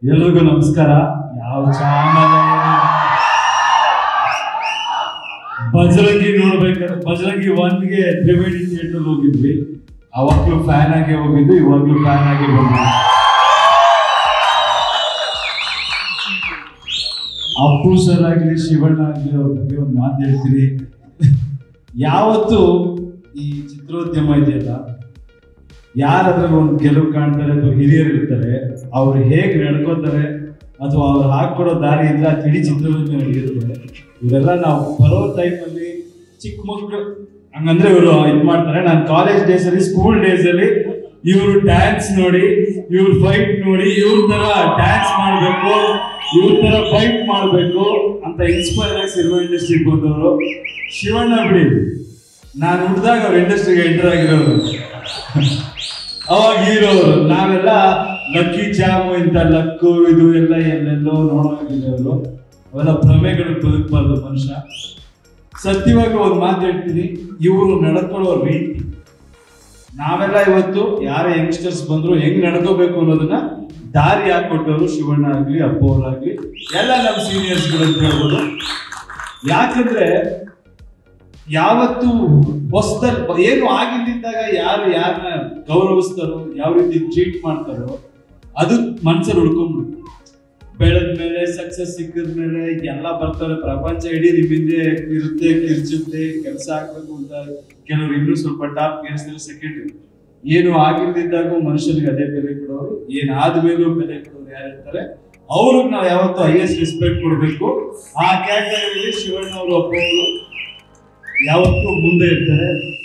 ಎಲ್ರಿಗೂ ನಮಸ್ಕಾರ ಯಾವ ಚಾನಲ್ ಬಜರಂಗಿ ನೋಡ್ಬೇಕಾದ್ರೆ ಬಜರಂಗಿ ಒನ್ಗೆ ತ್ರಿವೇಣಿ ಥಿಯೇಟರ್ ಹೋಗಿದ್ವಿ ಅವಾಗ್ಲೂ ಫ್ಯಾನ್ ಆಗಿ ಹೋಗಿದ್ದು ಇವಾಗ್ಲೂ ಫ್ಯಾನ್ ಆಗಿ ಬಂದ್ವಿ ಅಪ್ಪು ಸರ್ ಆಗ್ಲಿ ಶಿವಣ್ಣ ಆಗ್ಲಿ ಅವ್ರ ಬಗ್ಗೆ ಒಂದು ಮಾತು ಹೇಳ್ತೀನಿ ಯಾವತ್ತು ಈ ಚಿತ್ರೋದ್ಯಮ ಇದೆಯಲ್ಲ ಯಾರಾದ್ರಲ್ಲಿ ಒಂದು ಗೆಲುವು ಕಾಣ್ತಾರೆ ಅಥವಾ ಹಿರಿಯರು ಇರ್ತಾರೆ ಅವ್ರು ಹೇಗೆ ನಡ್ಕೋತಾರೆ ಅಥವಾ ಅವ್ರು ಹಾಕೊಡೋ ದಾರಿಯಿಂದ ಇಡೀ ಚಿತ್ರರಂಗ ನಡೆಯುತ್ತೆ ಇವರೆಲ್ಲ ನಾವು ಬರೋ ಟೈಮಲ್ಲಿ ಚಿಕ್ಕ ಮಕ್ಕಳು ಹಂಗಂದ್ರೆ ಇವರು ಇದು ಮಾಡ್ತಾರೆ ನಾನು ಕಾಲೇಜ್ ಡೇಸ್ ಅಲ್ಲಿ ಸ್ಕೂಲ್ ಡೇಸ್ ಅಲ್ಲಿ ಇವರು ಡ್ಯಾನ್ಸ್ ನೋಡಿ ಇವ್ರ ಫೈಟ್ ನೋಡಿ ಇವ್ರ ತರ ಡ್ಯಾನ್ಸ್ ಮಾಡಬೇಕು ಇವ್ರ ತರ ಫೈಟ್ ಮಾಡಬೇಕು ಅಂತ ಇನ್ಸ್ಪೈರ್ ಆಗಿ ಸಿನಿಮಾ ಇಂಡಸ್ಟ್ರಿಗೆ ಬಂದವರು ಶಿವಣ್ಣ ಬಿಡಿ ನಾನು ಹುಟ್ಟಿದಾಗ ಅವ್ರ ಇಂಡಸ್ಟ್ರಿಗೆ ಎಂಟರ್ ಆಗಿರೋರು ಅವಾಗ ಹೀರೋರು ನಾವೆಲ್ಲ ಲಕ್ಕಿ ಜಾಮು ಇಂಥ ಲಕ್ಕು ಇದು ಎಲ್ಲ ಎಲ್ಲೆಲ್ಲೋ ನೋಡೋಗಿರೋರು ಅವೆಲ್ಲ ಭ್ರಮೆಗಳು ಬದುಕಬಾರ್ದು ಮನುಷ್ಯ ಸತ್ಯವಾಗಿ ಒಂದು ಮಾತು ಹೇಳ್ತೀನಿ ಇವರು ನಡ್ಕೊಳ್ಳೋ ರೀತಿ ನಾವೆಲ್ಲ ಇವತ್ತು ಯಾರೇ ಯಂಗ್ಸ್ಟರ್ಸ್ ಬಂದ್ರು ಹೆಂಗ್ ನಡ್ಕೋಬೇಕು ಅನ್ನೋದನ್ನ ದಾರಿ ಹಾಕೊಟ್ಟವರು ಶಿವಣ್ಣ ಆಗ್ಲಿ ಅಪ್ಪ ಅವ್ರಾಗ್ಲಿ ಎಲ್ಲ ನಮ್ಮ ಸೀನಿಯರ್ಸ್ಗಳು ಅಂತ ಹೇಳ್ಬೋದು ಯಾಕಂದ್ರೆ ಯಾವತ್ತು ಹೊಸದಲ್ಲಿ ಏನು ಆಗಿದ್ದಾಗ ಯಾರು ಯಾರನ್ನ ಗೌರವಿಸ್ತಾರೋ ಯಾವ ರೀತಿ ಟ್ರೀಟ್ ಮಾಡ್ತಾರೋ ಅದು ಮನ್ಸಲ್ಲಿ ಉಳ್ಕೊಂಡ್ಬಿಡು ಬೆಳೆದ ಮೇಲೆ ಸಕ್ಸಸ್ ಸಿಕ್ಕಿದ ಮೇಲೆ ಎಲ್ಲ ಬರ್ತಾರೆ ಪ್ರಪಂಚ ಇಡೀ ನಿಮ್ಮಿಂದೆ ಇರುತ್ತೆ ಕಿರ್ಚುತ್ತೆ ಕೆಲಸ ಆಗ್ಬೇಕು ಅಂತ ಕೆಲವರು ಇನ್ನೂ ಸ್ವಲ್ಪ ಟಾಪ್ ಕೇಳಿಸಿದ್ರೆ ಸೆಕೆಂಡ್ ಏನು ಆಗಿಲ್ದಿದ್ದಾಗೂ ಮನುಷ್ಯನಿಗೆ ಅದೇ ಬೆಲೆ ಕೊಡೋರು ಏನಾದ ಮೇಲೂ ಬೆಲೆ ಕೊಡೋರು ಯಾರು ಇರ್ತಾರೆ ಅವ್ರಿಗೆ ನಾವು ಯಾವತ್ತು ಹೈಯೆಸ್ಟ್ ರೆಸ್ಪೆಕ್ಟ್ ಕೊಡಬೇಕು ಆ ಕ್ಯಾಟಗರಿಯಲ್ಲಿ ಶಿವಣ್ಣ ಅವರು ಅಪ್ಪ ಅವರು ಯಾವತ್ತೂ ಮುಂದೆ ಇರ್ತಾರೆ